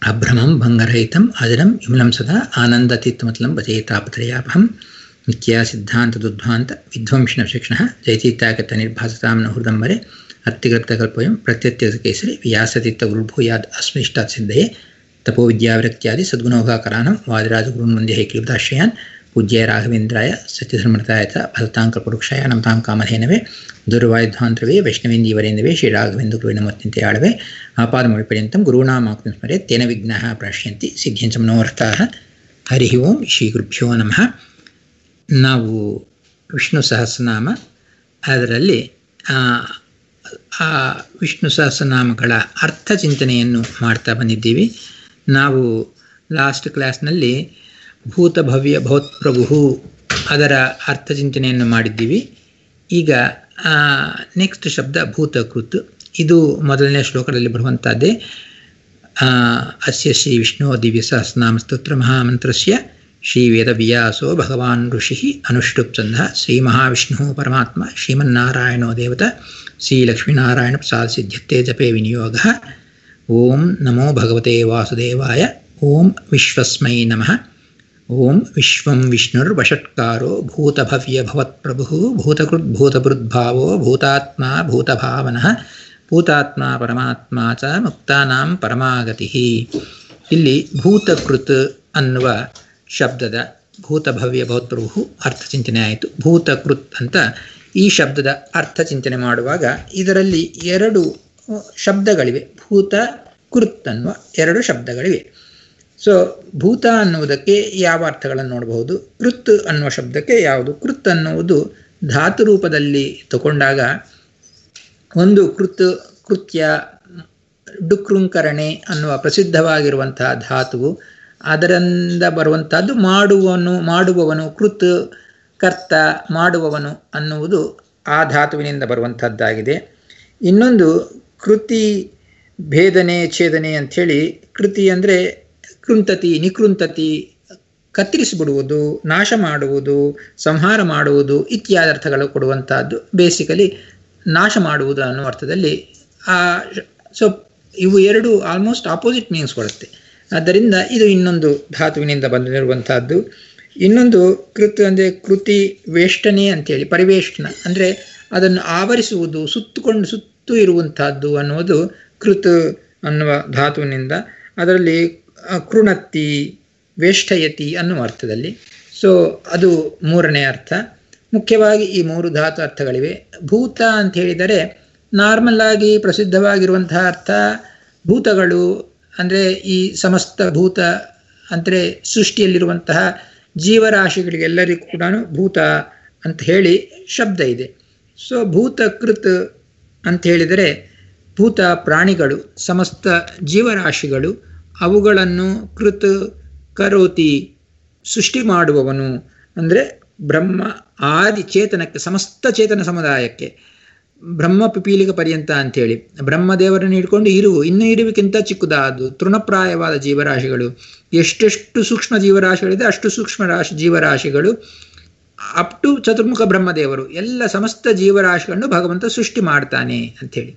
ಅಭ್ರಮಂ ಭಂಗರಹಿತಂ ಅಜರಂ ವಿಮಲಂ ಸದಾ ಆನಂದತೀರ್ಥಮತಲಂ ಭಜೇತಾಪತ್ರಯಾಪಹಂ ನಿತ್ಯ ಸಿದ್ಧಾಂತದುದ್ಧಾಂತ ವಿಧ್ವಂಸನ ಶಿಕ್ಷಣ ಜಯತೀರ್ಥಾಗತ ನಿರ್ಭಾಸತಾಂ ನ ಹೃದಂಬರೆ ಅತ್ಯಗತಕಲ್ಪಯಂ ಪ್ರತ್ಯತ್ಯದ ಕೇಸರಿ ವ್ಯಾಸತೀರ್ಥ ಗುರುಭೂಯಾದ್ ಅಸ್ಮಿಷ್ಟಾತ್ ಸಿದ್ಧಯೇ ತಪೋವಿದ್ಯಾವಿರಕ್ತ್ಯಾದಿ ಸದ್ಗುಣೋಗಾಕರಾನಂ ವಾದಿರಾಜಗುರುನ್ ವಂದ್ಯ ಹೈಕ್ಲಿಬುದಾಶ್ರಯಾನ್ ಪೂಜ್ಯ ರಾಘವೇಂದ್ರಾಯ ಸತ್ಯಧರ್ಮತಾಯ ಚ ಫಲತಾಂಕಪುರುಕ್ಷಾಯ ನಮತಾಂ ಕಾಮಧೇನವೇ ದುರ್ವಾಯುಧ್ವಾಂತರವೇ ವೈಷ್ಣವೇಂದೀವರೇಂದವೇ ಶ್ರೀರಾಘವೇಂದ್ರ ಗುರುವಿನ ಮತ್ತಿಂತೆ ಆಳವೆ ಆಪಾದಮೌಳಿಪರ್ಯಂತಂ ಗುರುಣಾಮಾಕ್ತಿಂ ಸ್ಮರೆ ತೇನ ವಿಘ್ನಾಃ ಪ್ರಾಶ್ಯಂತಿ ಸಿದ್ಧಿಂಚ ಮನೋರ್ಥಾಃ ಹರಿ ಓಂ ಶ್ರೀ ಗುರುಭ್ಯೋ ನಮಃ ನಾವು ವಿಷ್ಣು ಸಹಸ್ರನಾಮ ಅದರಲ್ಲಿ ಆ ವಿಷ್ಣು ಸಹಸ್ರನಾಮಗಳ ಅರ್ಥ ಚಿಂತನೆಯನ್ನು ಮಾಡ್ತಾ ಬಂದಿದ್ದೀವಿ ನಾವು ಲಾಸ್ಟ್ ಕ್ಲಾಸ್ನಲ್ಲಿ ಭೂತ ಭವ್ಯ ಭವತ್ಪ್ರಭು ಅದರ ಅರ್ಥ ಚಿಂತನೆಯನ್ನು ಮಾಡಿದ್ದೀವಿ ಈಗ ನೆಕ್ಸ್ಟ್ ಶಬ್ದ ಭೂತಕೃತ್ ಇದು ಮೊದಲನೇ ಶ್ಲೋಕದಲ್ಲಿ ಬರುವಂಥದ್ದೇ ಅಸ್ಯ ಶ್ರೀ ವಿಷ್ಣು ದಿವ್ಯ ಸಹಸ್ರನಾಮ ಸ್ತೋತ್ರ ಮಹಾಮಂತ್ರಸ್ಯ ಶ್ರೀ ವೇದವ್ಯಾಸೋ ಭಗವಾನ್ ಋಷಿ ಅನುಷ್ಠುಪ್ ಚಂದ ಶ್ರೀ ಮಹಾವಿಷ್ಣು ಪರಮಾತ್ಮ ಶ್ರೀಮನ್ನಾರಾಯಣೋ ದೇವತ ಶ್ರೀ ಲಕ್ಷ್ಮೀನಾರಾಯಣ ಪ್ರಸಾದ ಸಿದ್ಧತೆ ಜಪೆ ವಿನಿಯೋಗ ಓಂ ನಮೋ ಭಗವತೆ ವಾಸುದೇವಾಯ ಓಂ ವಿಶ್ವಸ್ಮೈ ನಮಃ ಓಂ ವಿಶ್ವಂ ವಿಷ್ಣುರ್ವಷಟ್ಕಾರೋ ಭೂತಭವ್ಯ ಭವತ್ಪ್ರಭು ಭೂತಕೃದ್ಭೂತಭೃದ್ಭಾವೋ ಭೂತಾತ್ಮ ಭೂತಭಾವನಃ ಭೂತಾತ್ಮ ಪರಮಾತ್ಮ ಚ ಮುಕ್ತಾನಾಂ ಪರಮಾಗತಿ ಇಲ್ಲಿ ಭೂತಕೃತ್ ಅನ್ನುವ ಶಬ್ದದ ಭೂತಭವ್ಯ ಭವತ್ಪ್ರಭು ಅರ್ಥ ಚಿಂತನೆ ಆಯಿತು ಭೂತಕೃತ್ ಅಂತ ಈ ಶಬ್ದದ ಅರ್ಥ ಚಿಂತನೆ ಮಾಡುವಾಗ ಇದರಲ್ಲಿ ಎರಡು ಶಬ್ದಗಳಿವೆ ಭೂತ ಕೃತ್ ಅನ್ನುವ ಎರಡು ಶಬ್ದಗಳಿವೆ ಸೊ ಭೂತ ಅನ್ನುವುದಕ್ಕೆ ಯಾವ ಅರ್ಥಗಳನ್ನು ನೋಡಬಹುದು ಕೃತ್ ಅನ್ನುವ ಶಬ್ದಕ್ಕೆ ಯಾವುದು ಕೃತ್ ಅನ್ನುವುದು ಧಾತು ರೂಪದಲ್ಲಿ ತಗೊಂಡಾಗ ಒಂದು ಕೃತ್ ಕೃತ್ಯ ಡುಕೃಂಕರಣೆ ಅನ್ನುವ ಪ್ರಸಿದ್ಧವಾಗಿರುವಂತಹ ಧಾತುವು ಅದರಿಂದ ಬರುವಂತಹದ್ದು ಮಾಡುವವನು ಮಾಡುವವನು ಕೃತ್ ಕರ್ತ ಮಾಡುವವನು ಅನ್ನುವುದು ಆ ಧಾತುವಿನಿಂದ ಬರುವಂಥದ್ದಾಗಿದೆ ಇನ್ನೊಂದು ಕೃತಿ ಭೇದನೆ ಛೇದನೆ ಅಂಥೇಳಿ ಕೃತಿ ಅಂದರೆ ಕೃಂತತಿ ನಿಕೃಂತತಿ ಕತ್ತರಿಸಿಬಿಡುವುದು ನಾಶ ಮಾಡುವುದು ಸಂಹಾರ ಮಾಡುವುದು ಇತ್ಯಾದಿ ಅರ್ಥಗಳು ಕೊಡುವಂತಹದ್ದು ಬೇಸಿಕಲಿ ನಾಶ ಮಾಡುವುದು ಅನ್ನೋ ಅರ್ಥದಲ್ಲಿ ಆ ಸೊ ಇವು ಎರಡು ಆಲ್ಮೋಸ್ಟ್ ಆಪೋಸಿಟ್ ಮೀನ್ಸ್ ಕೊಡುತ್ತೆ ಆದ್ದರಿಂದ ಇದು ಇನ್ನೊಂದು ಧಾತುವಿನಿಂದ ಬಂದಿರುವಂತಹದ್ದು ಇನ್ನೊಂದು ಕೃತ್ ಅಂದರೆ ಕೃತಿ ವೇಷ್ಟನೆ ಅಂತೇಳಿ ಪರಿವೇಷ್ಟನ ಅಂದರೆ ಅದನ್ನು ಆವರಿಸುವುದು ಸುತ್ತುಕೊಂಡು ಸುತ್ತು ಇರುವಂತಹದ್ದು ಅನ್ನುವುದು ಕೃತ್ ಅನ್ನುವ ಧಾತುವಿನಿಂದ ಅದರಲ್ಲಿ ಕೃಣತ್ತಿ ವೇಷ್ಟಯತಿ ಅನ್ನುವ ಅರ್ಥದಲ್ಲಿ ಸೊ ಅದು ಮೂರನೇ ಅರ್ಥ ಮುಖ್ಯವಾಗಿ ಈ ಮೂರು ಧಾತು ಅರ್ಥಗಳಿವೆ ಭೂತ ಅಂತ ಹೇಳಿದರೆ ನಾರ್ಮಲ್ ಆಗಿ ಪ್ರಸಿದ್ಧವಾಗಿರುವಂತಹ ಅರ್ಥ ಭೂತಗಳು ಅಂದರೆ ಈ ಸಮಸ್ತ ಭೂತ ಅಂದರೆ ಸೃಷ್ಟಿಯಲ್ಲಿರುವಂತಹ ಜೀವರಾಶಿಗಳಿಗೆಲ್ಲರಿಗೂ ಕೂಡ ಭೂತ ಅಂತ ಹೇಳಿ ಶಬ್ದ ಇದೆ ಸೊ ಭೂತಕೃತ್ ಅಂತ ಹೇಳಿದರೆ ಭೂತ ಪ್ರಾಣಿಗಳು ಸಮಸ್ತ ಜೀವರಾಶಿಗಳು ಅವುಗಳನ್ನು ಕೃತ್ ಕರೋತಿ ಸೃಷ್ಟಿ ಮಾಡುವವನು ಅಂದರೆ ಬ್ರಹ್ಮ ಆದಿ ಚೇತನಕ್ಕೆ ಸಮಸ್ತ ಚೇತನ ಸಮುದಾಯಕ್ಕೆ ಬ್ರಹ್ಮ ಪಿಪೀಲಿಕ ಪರ್ಯಂತ ಅಂಥೇಳಿ ಬ್ರಹ್ಮದೇವರನ್ನು ಹಿಡ್ಕೊಂಡು ಇರುವು ಇನ್ನೂ ಇರುವಿಗಿಂತ ಚಿಕ್ಕದಾದು ತೃಣಪ್ರಾಯವಾದ ಜೀವರಾಶಿಗಳು ಎಷ್ಟೆಷ್ಟು ಸೂಕ್ಷ್ಮ ಜೀವರಾಶಿಗಳಿದೆ ಅಷ್ಟು ಸೂಕ್ಷ್ಮ ರಾಶಿ ಜೀವರಾಶಿಗಳು ಅಪ್ ಟು ಚತುರ್ಮುಖ ಬ್ರಹ್ಮದೇವರು ಎಲ್ಲ ಸಮಸ್ತ ಜೀವರಾಶಿಗಳನ್ನು ಭಗವಂತ ಸೃಷ್ಟಿ ಮಾಡ್ತಾನೆ ಅಂಥೇಳಿ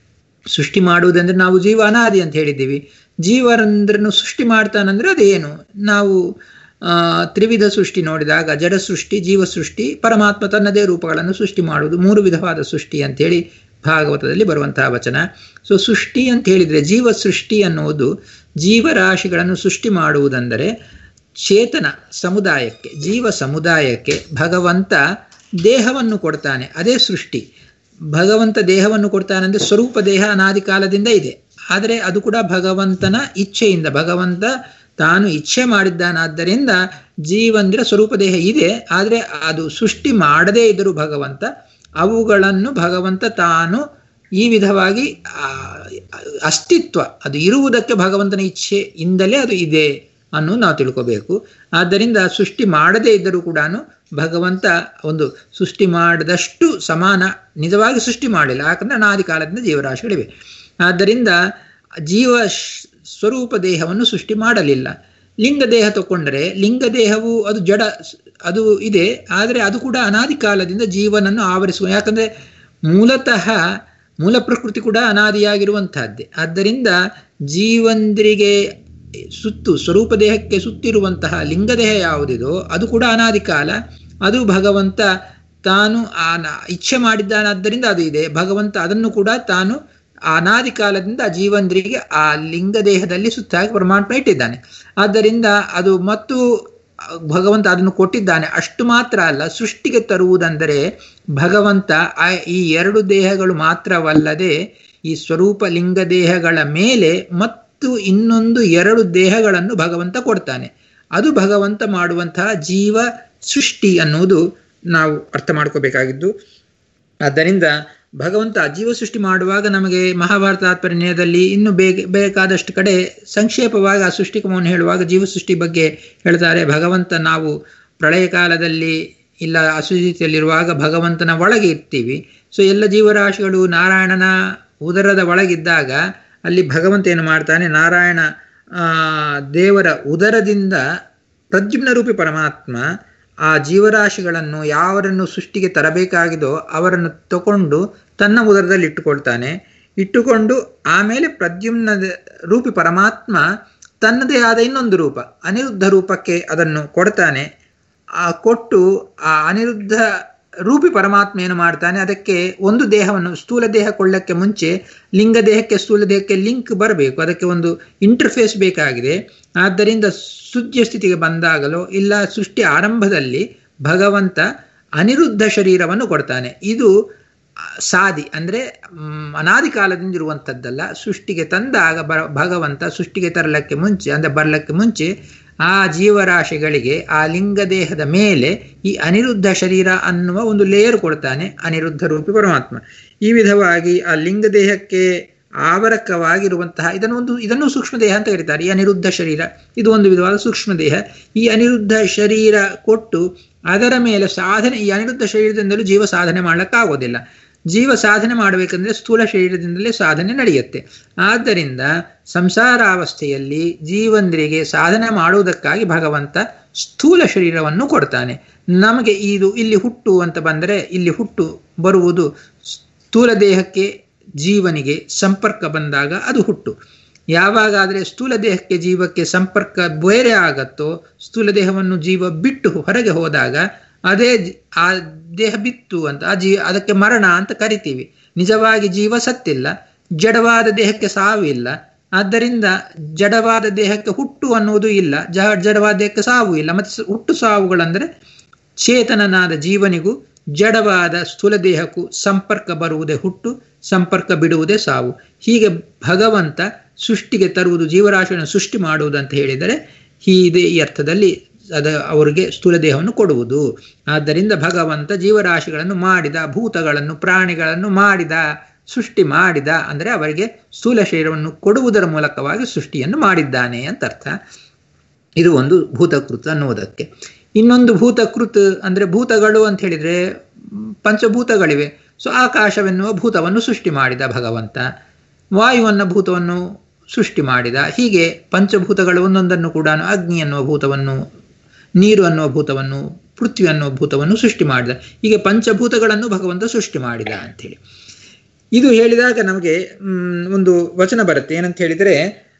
ಸೃಷ್ಟಿ ಮಾಡುವುದಂದ್ರೆ ನಾವು ಜೀವ ಅನಾದಿ ಅಂತ ಹೇಳಿದ್ದೀವಿ ಜೀವರಂದ್ರನ್ನು ಸೃಷ್ಟಿ ಮಾಡ್ತಾನಂದ್ರೆ ಅದೇನು ನಾವು ತ್ರಿವಿಧ ಸೃಷ್ಟಿ ನೋಡಿದಾಗ ಜಡ ಸೃಷ್ಟಿ ಜೀವ ಸೃಷ್ಟಿ ಪರಮಾತ್ಮ ತನ್ನದೇ ರೂಪಗಳನ್ನು ಸೃಷ್ಟಿ ಮಾಡುವುದು ಮೂರು ವಿಧವಾದ ಸೃಷ್ಟಿ ಅಂತೇಳಿ ಭಾಗವತದಲ್ಲಿ ಬರುವಂತಹ ವಚನ ಸೊ ಸೃಷ್ಟಿ ಅಂತ ಹೇಳಿದರೆ ಜೀವ ಸೃಷ್ಟಿ ಅನ್ನುವುದು ಜೀವರಾಶಿಗಳನ್ನು ಸೃಷ್ಟಿ ಮಾಡುವುದೆಂದರೆ ಚೇತನ ಸಮುದಾಯಕ್ಕೆ ಜೀವ ಸಮುದಾಯಕ್ಕೆ ಭಗವಂತ ದೇಹವನ್ನು ಕೊಡ್ತಾನೆ ಅದೇ ಸೃಷ್ಟಿ ಭಗವಂತ ದೇಹವನ್ನು ಕೊಡ್ತಾನೆಂದರೆ ಸ್ವರೂಪ ದೇಹ ಅನಾದಿ ಕಾಲದಿಂದ ಇದೆ ಆದರೆ ಅದು ಕೂಡ ಭಗವಂತನ ಇಚ್ಛೆಯಿಂದ ಭಗವಂತ ತಾನು ಇಚ್ಛೆ ಮಾಡಿದ್ದಾನಾದ್ದರಿಂದ ಜೀವಂದ್ರ ಸ್ವರೂಪ ದೇಹ ಇದೆ ಆದರೆ ಅದು ಸೃಷ್ಟಿ ಮಾಡದೇ ಇದ್ದರೂ ಭಗವಂತ ಅವುಗಳನ್ನು ಭಗವಂತ ತಾನು ಈ ವಿಧವಾಗಿ ಅಸ್ತಿತ್ವ ಅದು ಇರುವುದಕ್ಕೆ ಭಗವಂತನ ಇಚ್ಛೆಯಿಂದಲೇ ಅದು ಇದೆ ಅನ್ನೋದು ನಾವು ತಿಳ್ಕೋಬೇಕು ಆದ್ದರಿಂದ ಸೃಷ್ಟಿ ಮಾಡದೇ ಇದ್ದರೂ ಕೂಡ ಭಗವಂತ ಒಂದು ಸೃಷ್ಟಿ ಮಾಡಿದಷ್ಟು ಸಮಾನ ನಿಜವಾಗಿ ಸೃಷ್ಟಿ ಮಾಡಿಲ್ಲ ಯಾಕಂದ್ರೆ ಅನಾದಿ ಕಾಲದಿಂದ ಜೀವರಾಶಿಗಳಿವೆ ಆದ್ದರಿಂದ ಜೀವ ಸ್ವರೂಪ ದೇಹವನ್ನು ಸೃಷ್ಟಿ ಮಾಡಲಿಲ್ಲ ಲಿಂಗ ದೇಹ ತಗೊಂಡ್ರೆ ಲಿಂಗ ದೇಹವು ಅದು ಜಡ ಅದು ಇದೆ ಆದರೆ ಅದು ಕೂಡ ಅನಾದಿ ಕಾಲದಿಂದ ಜೀವನನ್ನು ಆವರಿಸುವ ಯಾಕಂದ್ರೆ ಮೂಲತಃ ಮೂಲ ಪ್ರಕೃತಿ ಕೂಡ ಅನಾದಿಯಾಗಿರುವಂತಹದ್ದೇ ಆದ್ದರಿಂದ ಜೀವಂದ್ರಿಗೆ ಸುತ್ತು ಸ್ವರೂಪ ದೇಹಕ್ಕೆ ಸುತ್ತಿರುವಂತಹ ಲಿಂಗದೇಹ ಯಾವುದಿದೋ ಅದು ಕೂಡ ಅನಾದಿ ಕಾಲ ಅದು ಭಗವಂತ ತಾನು ಆ ಇಚ್ಛೆ ಮಾಡಿದ್ದಾನಾದ್ದರಿಂದ ಅದು ಇದೆ ಭಗವಂತ ಅದನ್ನು ಕೂಡ ತಾನು ಅನಾದಿ ಕಾಲದಿಂದ ಜೀವಂದ್ರಿಗೆ ಆ ಲಿಂಗ ದೇಹದಲ್ಲಿ ಸುತ್ತಾಗಿ ಪರಮಾತ್ಮ ಇಟ್ಟಿದ್ದಾನೆ ಆದ್ದರಿಂದ ಅದು ಮತ್ತು ಭಗವಂತ ಅದನ್ನು ಕೊಟ್ಟಿದ್ದಾನೆ ಅಷ್ಟು ಮಾತ್ರ ಅಲ್ಲ ಸೃಷ್ಟಿಗೆ ತರುವುದಂದರೆ ಭಗವಂತ ಈ ಎರಡು ದೇಹಗಳು ಮಾತ್ರವಲ್ಲದೆ ಈ ಸ್ವರೂಪ ಲಿಂಗ ದೇಹಗಳ ಮೇಲೆ ಮತ್ತು ಇನ್ನೊಂದು ಎರಡು ದೇಹಗಳನ್ನು ಭಗವಂತ ಕೊಡ್ತಾನೆ ಅದು ಭಗವಂತ ಮಾಡುವಂತಹ ಜೀವ ಸೃಷ್ಟಿ ಅನ್ನುವುದು ನಾವು ಅರ್ಥ ಮಾಡ್ಕೋಬೇಕಾಗಿದ್ದು ಆದ್ದರಿಂದ ಭಗವಂತ ಜೀವ ಸೃಷ್ಟಿ ಮಾಡುವಾಗ ನಮಗೆ ಮಹಾಭಾರತ ತಾತ್ಪರ್ಯದಲ್ಲಿ ಇನ್ನು ಬೇಗ ಬೇಕಾದಷ್ಟು ಕಡೆ ಸಂಕ್ಷೇಪವಾಗಿ ಆ ಸೃಷ್ಟಿಕಮವನ್ನು ಹೇಳುವಾಗ ಜೀವ ಸೃಷ್ಟಿ ಬಗ್ಗೆ ಹೇಳ್ತಾರೆ ಭಗವಂತ ನಾವು ಪ್ರಳಯ ಕಾಲದಲ್ಲಿ ಇಲ್ಲ ಅಸುಜಿತಿಯಲ್ಲಿರುವಾಗ ಭಗವಂತನ ಒಳಗೆ ಇರ್ತೀವಿ ಸೊ ಎಲ್ಲ ಜೀವರಾಶಿಗಳು ನಾರಾಯಣನ ಉದರದ ಒಳಗಿದ್ದಾಗ ಅಲ್ಲಿ ಭಗವಂತ ಏನು ಮಾಡ್ತಾನೆ ನಾರಾಯಣ ದೇವರ ಉದರದಿಂದ ಪ್ರದ್ಯುಮ್ನ ರೂಪಿ ಪರಮಾತ್ಮ ಆ ಜೀವರಾಶಿಗಳನ್ನು ಯಾವರನ್ನು ಸೃಷ್ಟಿಗೆ ತರಬೇಕಾಗಿದೋ ಅವರನ್ನು ತಗೊಂಡು ತನ್ನ ಉದರದಲ್ಲಿ ಇಟ್ಟುಕೊಳ್ತಾನೆ ಇಟ್ಟುಕೊಂಡು ಆಮೇಲೆ ಪ್ರದ್ಯುಮ್ನ ರೂಪಿ ಪರಮಾತ್ಮ ತನ್ನದೇ ಆದ ಇನ್ನೊಂದು ರೂಪ ಅನಿರುದ್ಧ ರೂಪಕ್ಕೆ ಅದನ್ನು ಕೊಡ್ತಾನೆ ಆ ಕೊಟ್ಟು ಆ ಅನಿರುದ್ಧ ರೂಪಿ ಪರಮಾತ್ಮ ಏನು ಮಾಡ್ತಾನೆ ಅದಕ್ಕೆ ಒಂದು ದೇಹವನ್ನು ಸ್ಥೂಲ ದೇಹ ಕೊಳ್ಳಕ್ಕೆ ಮುಂಚೆ ಲಿಂಗ ದೇಹಕ್ಕೆ ಸ್ಥೂಲ ದೇಹಕ್ಕೆ ಲಿಂಕ್ ಬರಬೇಕು ಅದಕ್ಕೆ ಒಂದು ಇಂಟರ್ಫೇಸ್ ಬೇಕಾಗಿದೆ ಆದ್ದರಿಂದ ಸುಜ್ಯ ಸ್ಥಿತಿಗೆ ಬಂದಾಗಲೋ ಇಲ್ಲ ಸೃಷ್ಟಿ ಆರಂಭದಲ್ಲಿ ಭಗವಂತ ಅನಿರುದ್ಧ ಶರೀರವನ್ನು ಕೊಡ್ತಾನೆ ಇದು ಸಾದಿ ಅಂದರೆ ಅನಾದಿ ಕಾಲದಿಂದ ಇರುವಂಥದ್ದಲ್ಲ ಸೃಷ್ಟಿಗೆ ತಂದಾಗ ಬ ಭಗವಂತ ಸೃಷ್ಟಿಗೆ ತರಲಕ್ಕೆ ಮುಂಚೆ ಅಂದರೆ ಬರಲಕ್ಕೆ ಮುಂಚೆ ಆ ಜೀವರಾಶಿಗಳಿಗೆ ಆ ಲಿಂಗ ದೇಹದ ಮೇಲೆ ಈ ಅನಿರುದ್ಧ ಶರೀರ ಅನ್ನುವ ಒಂದು ಲೇಯರ್ ಕೊಡ್ತಾನೆ ಅನಿರುದ್ಧ ರೂಪಿ ಪರಮಾತ್ಮ ಈ ವಿಧವಾಗಿ ಆ ಲಿಂಗ ದೇಹಕ್ಕೆ ಆವರಕವಾಗಿರುವಂತಹ ಇದನ್ನು ಒಂದು ಇದನ್ನು ಸೂಕ್ಷ್ಮ ದೇಹ ಅಂತ ಕರೀತಾರೆ ಈ ಅನಿರುದ್ಧ ಶರೀರ ಇದು ಒಂದು ವಿಧವಾದ ಸೂಕ್ಷ್ಮ ದೇಹ ಈ ಅನಿರುದ್ಧ ಶರೀರ ಕೊಟ್ಟು ಅದರ ಮೇಲೆ ಸಾಧನೆ ಈ ಅನಿರುದ್ಧ ಶರೀರದಿಂದಲೂ ಜೀವ ಸಾಧನೆ ಮಾಡಲಿಕ್ಕಾಗೋದಿಲ್ಲ ಜೀವ ಸಾಧನೆ ಮಾಡಬೇಕಂದ್ರೆ ಸ್ಥೂಲ ಶರೀರದಿಂದಲೇ ಸಾಧನೆ ನಡೆಯುತ್ತೆ ಆದ್ದರಿಂದ ಸಂಸಾರಾವಸ್ಥೆಯಲ್ಲಿ ಜೀವಂದ್ರಿಗೆ ಸಾಧನೆ ಮಾಡುವುದಕ್ಕಾಗಿ ಭಗವಂತ ಸ್ಥೂಲ ಶರೀರವನ್ನು ಕೊಡ್ತಾನೆ ನಮಗೆ ಇದು ಇಲ್ಲಿ ಹುಟ್ಟು ಅಂತ ಬಂದರೆ ಇಲ್ಲಿ ಹುಟ್ಟು ಬರುವುದು ಸ್ಥೂಲ ದೇಹಕ್ಕೆ ಜೀವನಿಗೆ ಸಂಪರ್ಕ ಬಂದಾಗ ಅದು ಹುಟ್ಟು ಯಾವಾಗಾದರೆ ಸ್ಥೂಲ ದೇಹಕ್ಕೆ ಜೀವಕ್ಕೆ ಸಂಪರ್ಕ ಬೇರೆ ಆಗತ್ತೋ ಸ್ಥೂಲ ದೇಹವನ್ನು ಜೀವ ಬಿಟ್ಟು ಹೊರಗೆ ಹೋದಾಗ ಅದೇ ಆ ದೇಹ ಬಿತ್ತು ಅಂತ ಆ ಜೀವ ಅದಕ್ಕೆ ಮರಣ ಅಂತ ಕರಿತೀವಿ ನಿಜವಾಗಿ ಜೀವ ಸತ್ತಿಲ್ಲ ಜಡವಾದ ದೇಹಕ್ಕೆ ಸಾವು ಇಲ್ಲ ಆದ್ದರಿಂದ ಜಡವಾದ ದೇಹಕ್ಕೆ ಹುಟ್ಟು ಅನ್ನುವುದು ಇಲ್ಲ ಜ ಜಡವಾದ ದೇಹಕ್ಕೆ ಸಾವು ಇಲ್ಲ ಮತ್ತೆ ಹುಟ್ಟು ಸಾವುಗಳಂದ್ರೆ ಚೇತನನಾದ ಜೀವನಿಗೂ ಜಡವಾದ ಸ್ಥೂಲ ದೇಹಕ್ಕೂ ಸಂಪರ್ಕ ಬರುವುದೇ ಹುಟ್ಟು ಸಂಪರ್ಕ ಬಿಡುವುದೇ ಸಾವು ಹೀಗೆ ಭಗವಂತ ಸೃಷ್ಟಿಗೆ ತರುವುದು ಜೀವರಾಶಿಯನ್ನು ಸೃಷ್ಟಿ ಮಾಡುವುದಂತ ಹೇಳಿದರೆ ಹೀದೆ ಈ ಅರ್ಥದಲ್ಲಿ ಅದ ಅವರಿಗೆ ಸ್ಥೂಲ ದೇಹವನ್ನು ಕೊಡುವುದು ಆದ್ದರಿಂದ ಭಗವಂತ ಜೀವರಾಶಿಗಳನ್ನು ಮಾಡಿದ ಭೂತಗಳನ್ನು ಪ್ರಾಣಿಗಳನ್ನು ಮಾಡಿದ ಸೃಷ್ಟಿ ಮಾಡಿದ ಅಂದರೆ ಅವರಿಗೆ ಸ್ಥೂಲ ಶರೀರವನ್ನು ಕೊಡುವುದರ ಮೂಲಕವಾಗಿ ಸೃಷ್ಟಿಯನ್ನು ಮಾಡಿದ್ದಾನೆ ಅಂತ ಅರ್ಥ ಇದು ಒಂದು ಭೂತಕೃತ ಅನ್ನುವುದಕ್ಕೆ ಇನ್ನೊಂದು ಭೂತಕೃತ್ ಅಂದರೆ ಭೂತಗಳು ಅಂತ ಹೇಳಿದರೆ ಪಂಚಭೂತಗಳಿವೆ ಸೊ ಆಕಾಶವೆನ್ನುವ ಭೂತವನ್ನು ಸೃಷ್ಟಿ ಮಾಡಿದ ಭಗವಂತ ವಾಯುವನ್ನ ಭೂತವನ್ನು ಸೃಷ್ಟಿ ಮಾಡಿದ ಹೀಗೆ ಪಂಚಭೂತಗಳು ಒಂದೊಂದನ್ನು ಕೂಡ ಅಗ್ನಿ ಅನ್ನುವ ಭೂತವನ್ನು ನೀರು ಅನ್ನುವ ಭೂತವನ್ನು ಪೃಥ್ವಿ ಅನ್ನುವ ಭೂತವನ್ನು ಸೃಷ್ಟಿ ಮಾಡಿದ ಹೀಗೆ ಪಂಚಭೂತಗಳನ್ನು ಭಗವಂತ ಸೃಷ್ಟಿ ಮಾಡಿದ ಅಂಥೇಳಿ ಇದು ಹೇಳಿದಾಗ ನಮಗೆ ಒಂದು ವಚನ ಬರುತ್ತೆ ಏನಂತ ಹೇಳಿದರೆ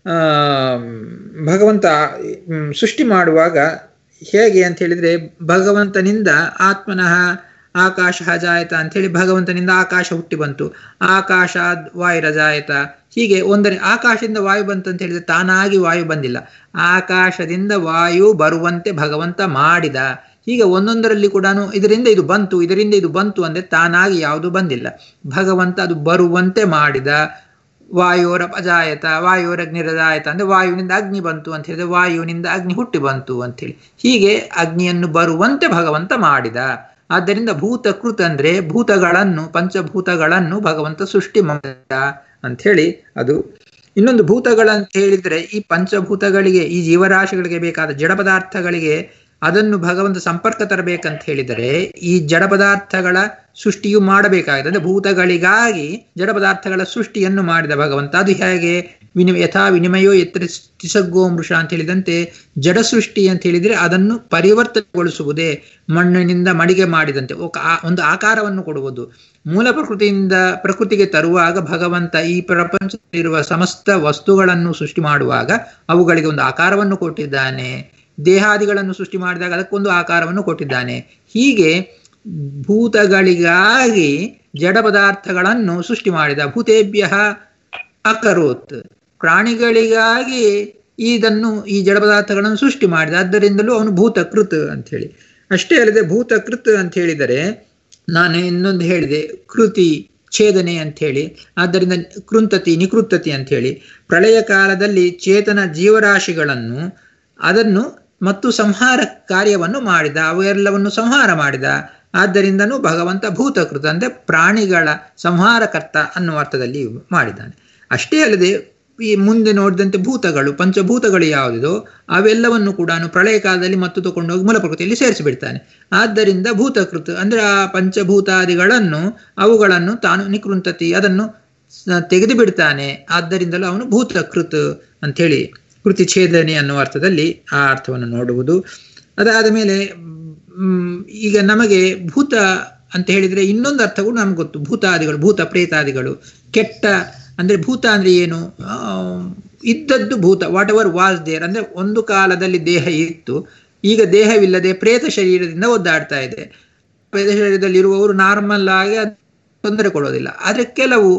ಭಗವಂತ ಸೃಷ್ಟಿ ಮಾಡುವಾಗ ಹೇಗೆ ಅಂತ ಹೇಳಿದರೆ ಭಗವಂತನಿಂದ ಆತ್ಮನಃ ಆಕಾಶ ಜಾಯತ ಅಂಥೇಳಿ ಭಗವಂತನಿಂದ ಆಕಾಶ ಹುಟ್ಟಿ ಬಂತು ಆಕಾಶ ವಾಯುರಜಾಯತ ಹೀಗೆ ಒಂದನೇ ಆಕಾಶದಿಂದ ವಾಯು ಬಂತು ಅಂತ ಹೇಳಿದ್ರೆ ತಾನಾಗಿ ವಾಯು ಬಂದಿಲ್ಲ ಆಕಾಶದಿಂದ ವಾಯು ಬರುವಂತೆ ಭಗವಂತ ಮಾಡಿದ ಹೀಗೆ ಒಂದೊಂದರಲ್ಲಿ ಕೂಡ ಇದರಿಂದ ಇದು ಬಂತು ಇದರಿಂದ ಇದು ಬಂತು ಅಂದರೆ ತಾನಾಗಿ ಯಾವುದು ಬಂದಿಲ್ಲ ಭಗವಂತ ಅದು ಬರುವಂತೆ ಮಾಡಿದ ವಾಯುವರ ಅಜಾಯತ ವಾಯುವರ ಅಗ್ನಿರಜಾಯತ ಅಂದರೆ ವಾಯುವಿನಿಂದ ಅಗ್ನಿ ಬಂತು ಅಂತ ಹೇಳಿದ್ರೆ ವಾಯುವಿನಿಂದ ಅಗ್ನಿ ಹುಟ್ಟಿ ಬಂತು ಅಂಥೇಳಿ ಹೀಗೆ ಅಗ್ನಿಯನ್ನು ಬರುವಂತೆ ಭಗವಂತ ಮಾಡಿದ ಆದ್ದರಿಂದ ಭೂತಕೃತ್ ಅಂದ್ರೆ ಭೂತಗಳನ್ನು ಪಂಚಭೂತಗಳನ್ನು ಭಗವಂತ ಸೃಷ್ಟಿ ಮಾಡಿದ ಅಂಥೇಳಿ ಅದು ಇನ್ನೊಂದು ಭೂತಗಳಂತ ಹೇಳಿದ್ರೆ ಈ ಪಂಚಭೂತಗಳಿಗೆ ಈ ಜೀವರಾಶಿಗಳಿಗೆ ಬೇಕಾದ ಜಡ ಪದಾರ್ಥಗಳಿಗೆ ಅದನ್ನು ಭಗವಂತ ಸಂಪರ್ಕ ತರಬೇಕಂತ ಹೇಳಿದರೆ ಈ ಜಡ ಪದಾರ್ಥಗಳ ಸೃಷ್ಟಿಯು ಮಾಡಬೇಕಾಗಿದೆ ಅಂದ್ರೆ ಭೂತಗಳಿಗಾಗಿ ಜಡ ಪದಾರ್ಥಗಳ ಸೃಷ್ಟಿಯನ್ನು ಮಾಡಿದ ಭಗವಂತ ಅದು ಹೇಗೆ ವಿನಿ ಯಥಾ ವಿನಿಮಯೋ ಎತ್ತರ ತಿಸಗ್ಗೋ ಮೃಷ ಅಂತ ಹೇಳಿದಂತೆ ಜಡ ಸೃಷ್ಟಿ ಅಂತ ಹೇಳಿದ್ರೆ ಅದನ್ನು ಪರಿವರ್ತನೆಗೊಳಿಸುವುದೇ ಮಣ್ಣಿನಿಂದ ಮಡಿಗೆ ಮಾಡಿದಂತೆ ಒಂದು ಆಕಾರವನ್ನು ಕೊಡುವುದು ಮೂಲ ಪ್ರಕೃತಿಯಿಂದ ಪ್ರಕೃತಿಗೆ ತರುವಾಗ ಭಗವಂತ ಈ ಪ್ರಪಂಚದಲ್ಲಿರುವ ಸಮಸ್ತ ವಸ್ತುಗಳನ್ನು ಸೃಷ್ಟಿ ಮಾಡುವಾಗ ಅವುಗಳಿಗೆ ಒಂದು ಆಕಾರವನ್ನು ಕೊಟ್ಟಿದ್ದಾನೆ ದೇಹಾದಿಗಳನ್ನು ಸೃಷ್ಟಿ ಮಾಡಿದಾಗ ಅದಕ್ಕೊಂದು ಆಕಾರವನ್ನು ಕೊಟ್ಟಿದ್ದಾನೆ ಹೀಗೆ ಭೂತಗಳಿಗಾಗಿ ಜಡ ಪದಾರ್ಥಗಳನ್ನು ಸೃಷ್ಟಿ ಮಾಡಿದ ಭೂತೇಭ್ಯ ಅಕರೋತ್ ಪ್ರಾಣಿಗಳಿಗಾಗಿ ಇದನ್ನು ಈ ಜಡ ಪದಾರ್ಥಗಳನ್ನು ಸೃಷ್ಟಿ ಮಾಡಿದ ಆದ್ದರಿಂದಲೂ ಅವನು ಭೂತಕೃತ್ ಅಂತ ಹೇಳಿ ಅಷ್ಟೇ ಅಲ್ಲದೆ ಭೂತಕೃತ್ ಅಂತ ಹೇಳಿದರೆ ನಾನು ಇನ್ನೊಂದು ಹೇಳಿದೆ ಕೃತಿ ಛೇದನೆ ಅಂತ ಹೇಳಿ ಆದ್ದರಿಂದ ಕೃಂತತಿ ನಿಕೃತ್ತತಿ ಅಂತ ಹೇಳಿ ಪ್ರಳಯ ಕಾಲದಲ್ಲಿ ಚೇತನ ಜೀವರಾಶಿಗಳನ್ನು ಅದನ್ನು ಮತ್ತು ಸಂಹಾರ ಕಾರ್ಯವನ್ನು ಮಾಡಿದ ಅವೆಲ್ಲವನ್ನು ಸಂಹಾರ ಮಾಡಿದ ಆದ್ದರಿಂದನೂ ಭಗವಂತ ಭೂತಕೃತ ಅಂದರೆ ಪ್ರಾಣಿಗಳ ಸಂಹಾರಕರ್ತ ಅನ್ನುವ ಅರ್ಥದಲ್ಲಿ ಮಾಡಿದ್ದಾನೆ ಅಷ್ಟೇ ಅಲ್ಲದೆ ಈ ಮುಂದೆ ನೋಡಿದಂತೆ ಭೂತಗಳು ಪಂಚಭೂತಗಳು ಯಾವುದಿದೋ ಅವೆಲ್ಲವನ್ನು ಕೂಡ ಪ್ರಳಯ ಕಾಲದಲ್ಲಿ ಮತ್ತು ತಗೊಂಡೋಗಿ ಮೂಲ ಪ್ರಕೃತಿಯಲ್ಲಿ ಸೇರಿಸಿಬಿಡ್ತಾನೆ ಆದ್ದರಿಂದ ಭೂತಕೃತ ಅಂದರೆ ಆ ಪಂಚಭೂತಾದಿಗಳನ್ನು ಅವುಗಳನ್ನು ತಾನು ನಿಕೃಂತತಿ ಅದನ್ನು ತೆಗೆದು ಬಿಡ್ತಾನೆ ಆದ್ದರಿಂದಲೂ ಅವನು ಭೂತಕೃತ್ ಅಂಥೇಳಿ ಕೃತಿ ಛೇದನೆ ಅನ್ನುವ ಅರ್ಥದಲ್ಲಿ ಆ ಅರ್ಥವನ್ನು ನೋಡುವುದು ಅದಾದ ಮೇಲೆ ಈಗ ನಮಗೆ ಭೂತ ಅಂತ ಹೇಳಿದರೆ ಇನ್ನೊಂದು ಅರ್ಥಗಳು ನಮ್ಗೆ ಗೊತ್ತು ಭೂತಾದಿಗಳು ಭೂತ ಪ್ರೇತಾದಿಗಳು ಕೆಟ್ಟ ಅಂದರೆ ಭೂತ ಅಂದರೆ ಏನು ಇದ್ದದ್ದು ಭೂತ ವಾಟ್ ಎವರ್ ವಾಸ್ ದೇರ್ ಅಂದರೆ ಒಂದು ಕಾಲದಲ್ಲಿ ದೇಹ ಇತ್ತು ಈಗ ದೇಹವಿಲ್ಲದೆ ಪ್ರೇತ ಶರೀರದಿಂದ ಒದ್ದಾಡ್ತಾ ಇದೆ ಪ್ರೇತ ಶರೀರದಲ್ಲಿ ಇರುವವರು ನಾರ್ಮಲ್ ಆಗಿ ತೊಂದರೆ ಕೊಡೋದಿಲ್ಲ ಆದರೆ ಕೆಲವು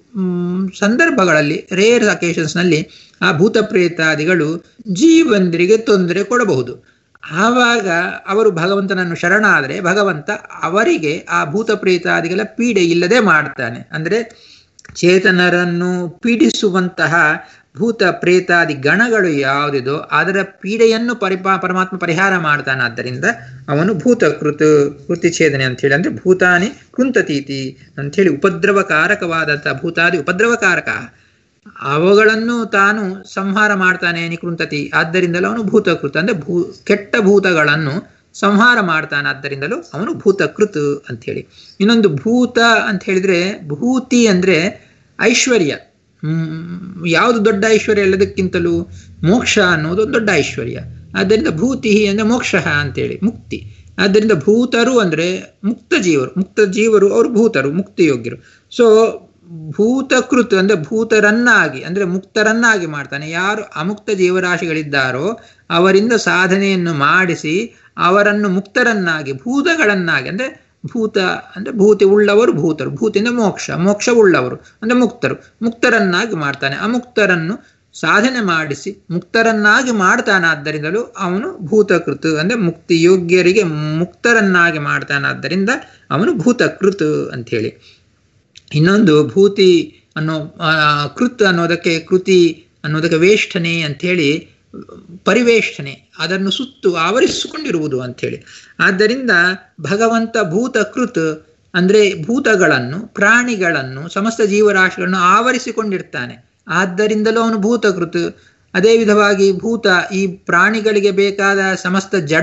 ಸಂದರ್ಭಗಳಲ್ಲಿ ರೇರ್ ಅಕೇಶನ್ಸ್ನಲ್ಲಿ ಆ ಭೂತ ಪ್ರೇತಾದಿಗಳು ಜೀವಂದರಿಗೆ ತೊಂದರೆ ಕೊಡಬಹುದು ಆವಾಗ ಅವರು ಭಗವಂತನನ್ನು ಶರಣಾದರೆ ಭಗವಂತ ಅವರಿಗೆ ಆ ಭೂತ ಪ್ರೇತಾದಿಗಳ ಪೀಡೆ ಇಲ್ಲದೆ ಮಾಡ್ತಾನೆ ಅಂದರೆ ಚೇತನರನ್ನು ಪೀಡಿಸುವಂತಹ ಭೂತ ಪ್ರೇತಾದಿ ಗಣಗಳು ಯಾವುದಿದೋ ಅದರ ಪೀಡೆಯನ್ನು ಪರಿಪಾ ಪರಮಾತ್ಮ ಪರಿಹಾರ ಮಾಡ್ತಾನೆ ಆದ್ದರಿಂದ ಅವನು ಭೂತಕೃತ ಕೃತಿಛೇದನೆ ಅಂತ ಹೇಳಿ ಅಂದ್ರೆ ಭೂತಾನಿ ಕೃಂತತೀತಿ ಅಂಥೇಳಿ ಉಪದ್ರವಕಾರಕವಾದಂತಹ ಭೂತಾದಿ ಉಪದ್ರವಕಾರಕ ಅವುಗಳನ್ನು ತಾನು ಸಂಹಾರ ಮಾಡ್ತಾನೆ ನಿಕೃಂತತಿ ಆದ್ದರಿಂದಲೂ ಅವನು ಭೂತಕೃತ ಅಂದ್ರೆ ಭೂ ಕೆಟ್ಟ ಭೂತಗಳನ್ನು ಸಂಹಾರ ಮಾಡ್ತಾನೆ ಆದ್ದರಿಂದಲೂ ಅವನು ಭೂತಕೃತ್ ಅಂತ ಹೇಳಿ ಇನ್ನೊಂದು ಭೂತ ಅಂತ ಹೇಳಿದ್ರೆ ಭೂತಿ ಅಂದ್ರೆ ಐಶ್ವರ್ಯ ಹ್ಮ್ ಯಾವುದು ದೊಡ್ಡ ಐಶ್ವರ್ಯ ಎಲ್ಲದಕ್ಕಿಂತಲೂ ಮೋಕ್ಷ ಅನ್ನೋದು ದೊಡ್ಡ ಐಶ್ವರ್ಯ ಆದ್ದರಿಂದ ಭೂತಿ ಅಂದ್ರೆ ಮೋಕ್ಷ ಅಂತೇಳಿ ಮುಕ್ತಿ ಆದ್ದರಿಂದ ಭೂತರು ಅಂದ್ರೆ ಮುಕ್ತ ಜೀವರು ಮುಕ್ತ ಜೀವರು ಅವರು ಭೂತರು ಮುಕ್ತಿಯೋಗ್ಯರು ಸೊ ಭೂತಕೃತ್ ಅಂದ್ರೆ ಭೂತರನ್ನಾಗಿ ಅಂದ್ರೆ ಮುಕ್ತರನ್ನಾಗಿ ಮಾಡ್ತಾನೆ ಯಾರು ಅಮುಕ್ತ ಜೀವರಾಶಿಗಳಿದ್ದಾರೋ ಅವರಿಂದ ಸಾಧನೆಯನ್ನು ಮಾಡಿಸಿ ಅವರನ್ನು ಮುಕ್ತರನ್ನಾಗಿ ಭೂತಗಳನ್ನಾಗಿ ಅಂದ್ರೆ ಭೂತ ಅಂದ್ರೆ ಭೂತಿ ಉಳ್ಳವರು ಭೂತರು ಭೂತಿಯಿಂದ ಮೋಕ್ಷ ಮೋಕ್ಷ ಉಳ್ಳವರು ಅಂದ್ರೆ ಮುಕ್ತರು ಮುಕ್ತರನ್ನಾಗಿ ಮಾಡ್ತಾನೆ ಅಮುಕ್ತರನ್ನು ಸಾಧನೆ ಮಾಡಿಸಿ ಮುಕ್ತರನ್ನಾಗಿ ಮಾಡ್ತಾನಾದ್ದರಿಂದಲೂ ಅವನು ಭೂತಕೃತ್ ಅಂದ್ರೆ ಮುಕ್ತಿ ಯೋಗ್ಯರಿಗೆ ಮುಕ್ತರನ್ನಾಗಿ ಮಾಡ್ತಾನಾದ್ದರಿಂದ ಅವನು ಭೂತಕೃತ್ ಅಂತ ಹೇಳಿ ಇನ್ನೊಂದು ಭೂತಿ ಅನ್ನೋ ಕೃತ್ ಅನ್ನೋದಕ್ಕೆ ಕೃತಿ ಅನ್ನೋದಕ್ಕೆ ವೇಷ್ಟನೆ ಅಂಥೇಳಿ ಪರಿವೇಷ್ಟನೆ ಅದನ್ನು ಸುತ್ತು ಆವರಿಸಿಕೊಂಡಿರುವುದು ಅಂಥೇಳಿ ಆದ್ದರಿಂದ ಭಗವಂತ ಭೂತಕೃತ್ ಅಂದ್ರೆ ಭೂತಗಳನ್ನು ಪ್ರಾಣಿಗಳನ್ನು ಸಮಸ್ತ ಜೀವರಾಶಿಗಳನ್ನು ಆವರಿಸಿಕೊಂಡಿರ್ತಾನೆ ಆದ್ದರಿಂದಲೂ ಅವನು ಭೂತಕೃತ್ ಅದೇ ವಿಧವಾಗಿ ಭೂತ ಈ ಪ್ರಾಣಿಗಳಿಗೆ ಬೇಕಾದ ಸಮಸ್ತ ಜಡ